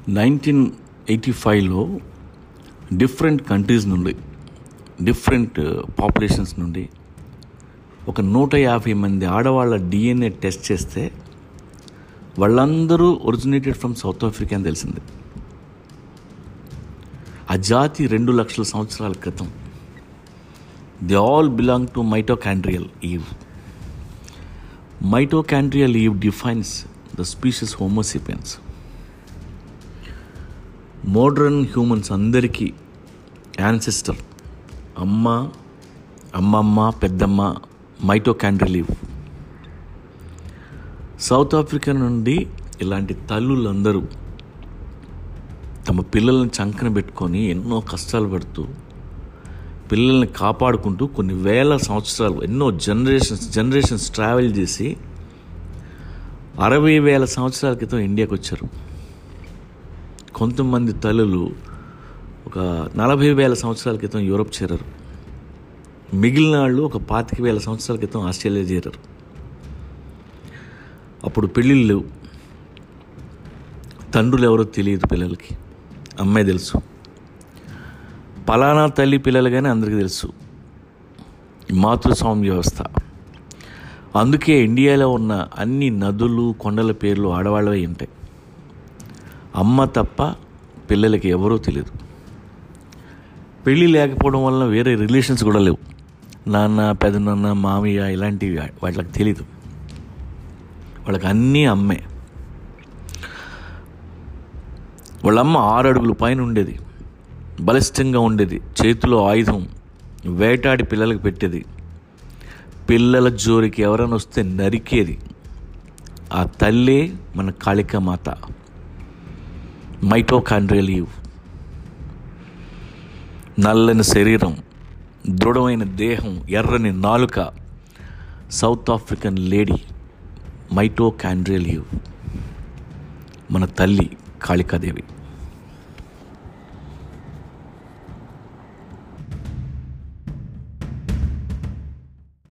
nineteen eighty ఫైవ్లో different countries నుండి different populations నుండి ఒక నూట యాభై మంది ఆడవాళ్ళ డిఎన్ఏ టెస్ట్ చేస్తే వాళ్ళందరూ ఒరిజినేటెడ్ ఫ్రమ్ సౌత్ ఆఫ్రికా అని తెలిసింది ఆ జాతి రెండు లక్షల సంవత్సరాల క్రితం they all belong to mitochondrial Eve mitochondrial Eve defines the species homo sapiens modern humans అందరికీ యాన్సిస్టర్ అమ్మ అమ్మమ్మ పెద్దమ్మ మైటోకాండ్రియల్ ఈవ్ సౌత్ ఆఫ్రికా నుండి ఇలాంటి తల్లులందరూ తమ పిల్లల్ని చంకన పెట్టుకొని ఎన్నో కష్టాలు పడుతూ పిల్లల్ని కాపాడుకుంటూ కొన్ని వేల సంవత్సరాలు ఎన్నో జనరేషన్స్ జనరేషన్స్ ట్రావెల్ చేసి అరవై వేల సంవత్సరాల క్రితం ఇండియాకి వచ్చారు కొంతమంది తల్లులు ఒక నలభై వేల సంవత్సరాల క్రితం యూరప్ చేరారు మిగిలిన వాళ్ళు ఒక పాతిక వేల సంవత్సరాల క్రితం ఆస్ట్రేలియా చేరారు అప్పుడు పెళ్ళిళ్ళు లేవు తండ్రులు ఎవరో తెలియదు పిల్లలకి అమ్మాయి తెలుసు పలానా తల్లి పిల్లలు కానీ అందరికీ తెలుసు మాతృస్వామ్య వ్యవస్థ అందుకే ఇండియాలో ఉన్న అన్ని నదులు కొండల పేర్లు ఆడవాళ్ళవే ఉంటాయి అమ్మ తప్ప పిల్లలకి ఎవరో తెలియదు పెళ్ళి లేకపోవడం వల్ల వేరే రిలేషన్స్ కూడా లేవు నాన్న పెదనాన్న మామయ్య ఇలాంటివి వాళ్ళకి తెలీదు వాళ్ళకి అన్నీ అమ్మే వాళ్ళ అమ్మ ఆరు అడుగుల పైన ఉండేది బలిష్టంగా ఉండేది చేతిలో ఆయుధం వేటాడి పిల్లలకు పెట్టేది పిల్లల జోరికి ఎవరైనా వస్తే నరికేది ఆ తల్లే మన కాళిక మాత మైటోకాండ్రియల్ ఈవ్ నల్లని శరీరం దృఢమైన దేహం ఎర్రని నాలుక South African lady mitochondrial Eve మన తల్లి కాళికాదేవి